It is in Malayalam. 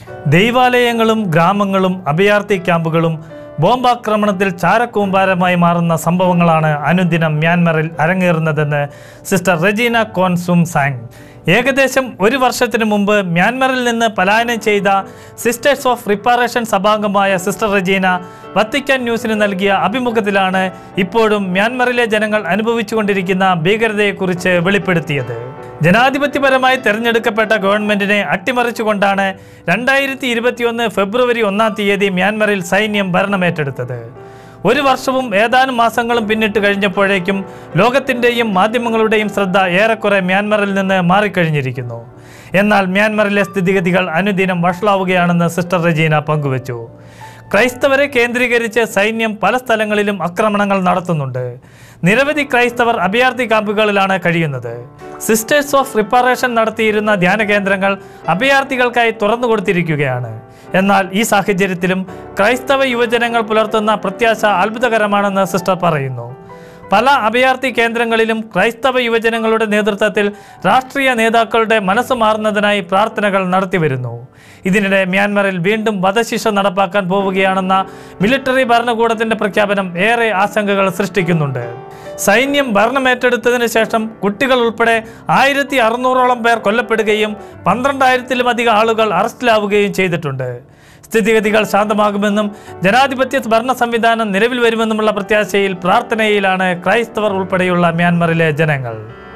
ദൈവാലയങ്ങളും ഗ്രാമങ്ങളും അഭയാർത്ഥി ക്യാമ്പുകളും ബോംബാക്രമണത്തിൽ ചാരക്കൂമ്പാരമായി മാറുന്ന സംഭവങ്ങളാണ് അനുദിനം മ്യാൻമറിൽ അരങ്ങേറുന്നതെന്ന് സിസ്റ്റർ റെജീന കോൻസും സാങ് ഏകദേശം ഒരു വർഷത്തിനു മുമ്പ് മ്യാൻമറിൽ നിന്ന് പലായനം ചെയ്ത സിസ്റ്റേഴ്സ് ഓഫ് റിപ്പാറേഷൻ സഭാംഗമായ സിസ്റ്റർ റെജീന വത്തിക്കാൻ ന്യൂസിന് നൽകിയ അഭിമുഖത്തിലാണ് ഇപ്പോഴും മ്യാൻമറിലെ ജനങ്ങൾ അനുഭവിച്ചുകൊണ്ടിരിക്കുന്ന ഭീകരതയെക്കുറിച്ച് വെളിപ്പെടുത്തിയത് ജനാധിപത്യപരമായി തെരഞ്ഞെടുക്കപ്പെട്ട ഗവൺമെന്റിനെ അട്ടിമറിച്ചുകൊണ്ടാണ് രണ്ടായിരത്തി ഇരുപത്തിയൊന്ന് ഫെബ്രുവരി ഒന്നാം തീയതി മ്യാൻമറിൽ സൈന്യം ഭരണമേറ്റെടുത്തത് ഒരു വർഷവും ഏതാനും മാസങ്ങളും പിന്നിട്ട് കഴിഞ്ഞപ്പോഴേക്കും ലോകത്തിൻ്റെയും മാധ്യമങ്ങളുടെയും ശ്രദ്ധ ഏറെക്കുറെ മ്യാൻമറിൽ നിന്ന് മാറിക്കഴിഞ്ഞിരിക്കുന്നു എന്നാൽ മ്യാൻമറിലെ സ്ഥിതിഗതികൾ അനുദിനം വഷളാവുകയാണെന്ന് സിസ്റ്റർ റജീന പങ്കുവച്ചു ക്രൈസ്തവരെ കേന്ദ്രീകരിച്ച് സൈന്യം പല സ്ഥലങ്ങളിലും ആക്രമണങ്ങൾ നടത്തുന്നുണ്ട് നിരവധി ക്രൈസ്തവർ അഭയാർത്ഥി ക്യാമ്പുകളിലാണ് കഴിയുന്നത് സിസ്റ്റേഴ്സ് ഓഫ് റിപ്പാറേഷൻ നടത്തിയിരുന്ന ധ്യാന കേന്ദ്രങ്ങൾ അഭയാർത്ഥികൾക്കായി തുറന്നു കൊടുത്തിരിക്കുകയാണ് എന്നാൽ ഈ സാഹചര്യത്തിലും ക്രൈസ്തവ യുവജനങ്ങൾ പുലർത്തുന്ന പ്രത്യാശ അത്ഭുതകരമാണെന്ന് സിസ്റ്റർ പറയുന്നു പല അഭയാർത്ഥി കേന്ദ്രങ്ങളിലും ക്രൈസ്തവ യുവജനങ്ങളുടെ നേതൃത്വത്തിൽ രാഷ്ട്രീയ നേതാക്കളുടെ മനസ്സ് മാറുന്നതിനായി പ്രാർത്ഥനകൾ നടത്തിവരുന്നു ഇതിനിടെ മ്യാൻമറിൽ വീണ്ടും വധശിക്ഷ നടപ്പാക്കാൻ പോവുകയാണെന്ന മിലിറ്ററി ഭരണകൂടത്തിന്റെ പ്രഖ്യാപനം ഏറെ ആശങ്കകൾ സൃഷ്ടിക്കുന്നുണ്ട് സൈന്യം ഭരണമേറ്റെടുത്തതിനു ശേഷം കുട്ടികൾ ഉൾപ്പെടെ ആയിരത്തി അറുന്നൂറോളം പേർ കൊല്ലപ്പെടുകയും പന്ത്രണ്ടായിരത്തിലും അധികം ആളുകൾ അറസ്റ്റിലാവുകയും ചെയ്തിട്ടുണ്ട് സ്ഥിതിഗതികൾ ശാന്തമാകുമെന്നും ജനാധിപത്യ ഭരണ സംവിധാനം നിലവിൽ വരുമെന്നുമുള്ള പ്രത്യാശയിൽ പ്രാർത്ഥനയിലാണ് ക്രൈസ്തവർ ഉൾപ്പെടെയുള്ള മ്യാൻമറിലെ ജനങ്ങൾ